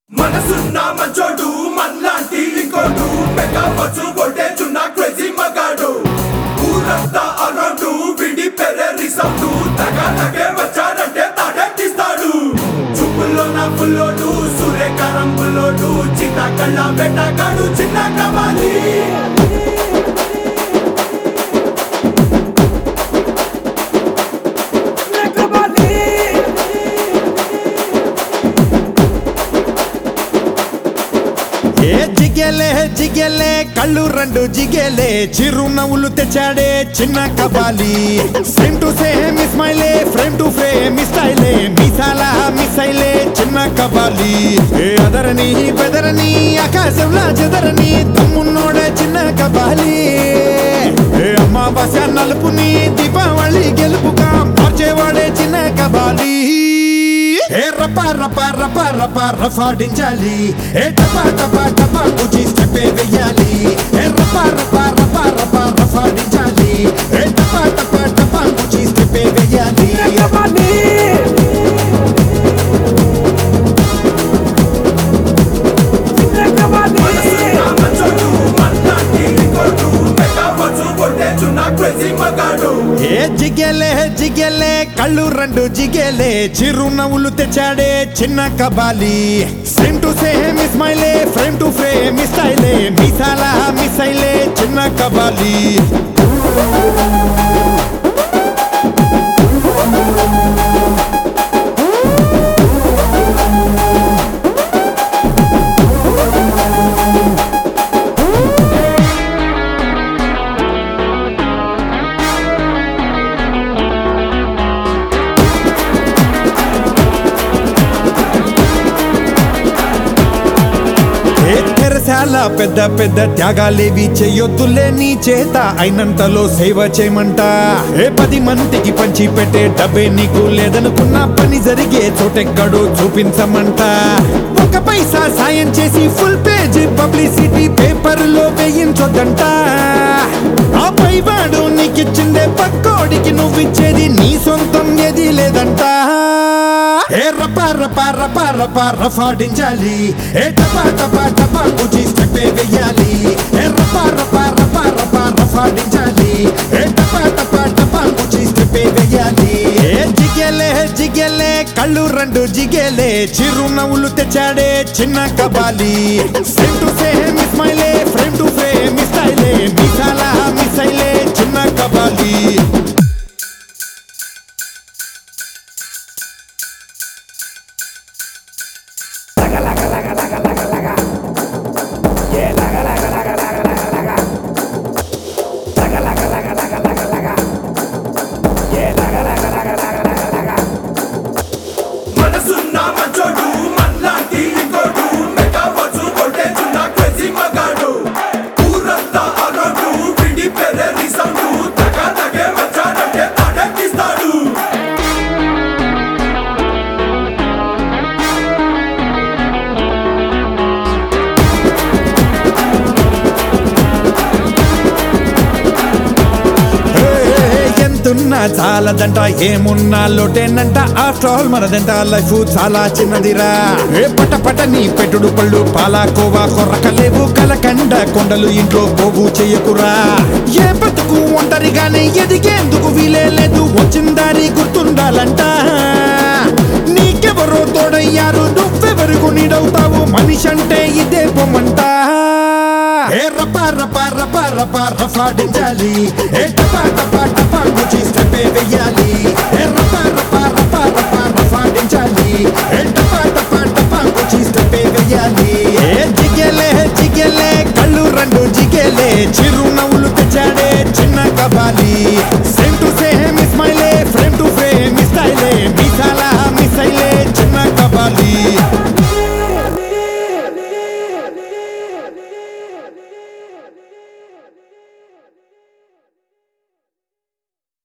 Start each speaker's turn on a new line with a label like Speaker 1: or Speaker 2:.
Speaker 1: మనసున్న మంచోడు మనలాంటి ఇంకోడు మెగా వచ్చు కొట్టేచున్న క్రేజీ మగాడు ఊరంతా అరౌండ్ విడి పెర్రెరి సౌండ్ తగలగే వచ్చాడంటే తాడెక్కిస్తాడు చూపుల్లో నా పుల్లోడు సూర్యకారం పుల్లోడు చిన్న కళ్ళ వెంటగాడు చిన్న కవాలి
Speaker 2: ఏ జిగేలే జిగేలే కళ్ళు రెండు జిగేలే చిరునవ్వులు తెచ్చాడే చిన్న కబాలి సేమ్ టు సేమ్ ఇస్మైలే ఫ్రేమ్ టు ఫ్రేమ్ స్టైలే మిసాల మిసైలే చిన్న కబాలి ఏ అదరని బెదరని ఆకాశంలా చెదరని తమ్మున్నోడే చిన్న కబాలి ఏ అమావాస్య నలుపుని దీపావళి గెలుపుగా మార్చేవాడే చిన్న కబాలి ఏ రప రప రప రప రఫాడించాలి ఏ టపా టపా టపా కుచి స్టెప్పే వెయ్యాలి ఏ రప రప రప రప రఫాడించాలి ఏ టపా టపా టపా కుచి స్టెప్పే వెయ్యాలి
Speaker 1: మనసున్న మంచోడు మనలాంటి ఇంకోడు మెగా వచ్చు కొట్టేచున్న క్రేజీ మగాడు
Speaker 2: ఏ జిగేలే జిగేలే కళ్ళు రెండు జిగేలే చిరునవ్వులు తెచ్చాడే చిన్న కబాలి సేమ్ టు సేమ్ ఇస్మైలే ఫ్రేమ్ టు ఫ్రేమ్ స్టైలే మిసాల మిసైలే చిన్న కబాలి ఏ తెరసాల పెద్ద పెద్ద త్యాగాలేవి చెయ్యొద్దులే నీ చేత అయినంతలో సేవ చేయమంట ఏ పది మందికి పంచి పెట్టే డబ్బే నీకు లేదనుకున్న పని జరిగే చోటెక్కడో చూపించమంట ఒక పైసా సాయం చేసి ఫుల్ పేజ్ పబ్లిసిటీ పేపర్ లో వేయించొద్దంట ఆ పైవాడు నీకిచ్చిందే పక్కోడికి నువ్విచ్చేది నీ సొంతం ఏది లేదంట ఏ రప రప రప రప రఫాడించాలి ఏ టపా టపా టపా కుచి స్టెప్పే వెయ్యాలి ఏ రప రప రప రప రఫాడించాలి ఏ టపా టపా టపా కుచి స్టెప్పే వెయ్యాలి ఏ జిగేలే జిగేలే కళ్ళు రెండు జిగేలే చిరునవ్వులు తెచ్చాడే చిన్న కబాలి సేమ్ టు సేమ్ ఇస్మైలే ఫ్రేమ్ టు ఫ్రేమ్ స్టైలే మిసాల మిసైలే చిన్న కబాలి
Speaker 1: మనసున్న మంచోడు మనలాంటి ఇంకోడు మెగా వచ్చు కొట్టేచున్న క్రేజీ మగాడు ఊరంతా అరౌండ్ విడి పెర్రెరి సౌండ్ తగలగే వచ్చాడంటే తాడెక్కిస్తాడు
Speaker 2: ఎంతున్నా చాలదంట ఏమున్నా లోటేనంట ఆఫ్టర్ ఆల్ మనదంట లైఫ్ చాలా చిన్నదిరా ఏ పట పట నీ పెట్టుడు పళ్ళు పాలాకోవా కొర్రకలేవు కలకండ కొండలు ఇంట్లో పోగు చెయ్యకురా ఏ బతుకు ఒంటరిగానే ఎదిగేందుకు వీలే లేదు వచ్చిందారి గుర్తుండాలంట నీకెవరో తోడయ్యారు నువ్వెవరికి నీడవుతావు మనిషి అంటే ఇదే పొమ్మంట ఏ రప రప రప రప రఫాడించాలి ఏ టపా టపా టపా కుచి స్టెప్పే వెయ్యాలి ఏ రప రప రప రప రఫాడించాలి ఏ టపా టపా టపా కుచి స్టెప్పే వెయ్యాలి ఏ జిగేలే జిగేలే కళ్ళు రెండు జిగేలే చిరునవ్వులు తెచ్చాడే చిన్న కబాలి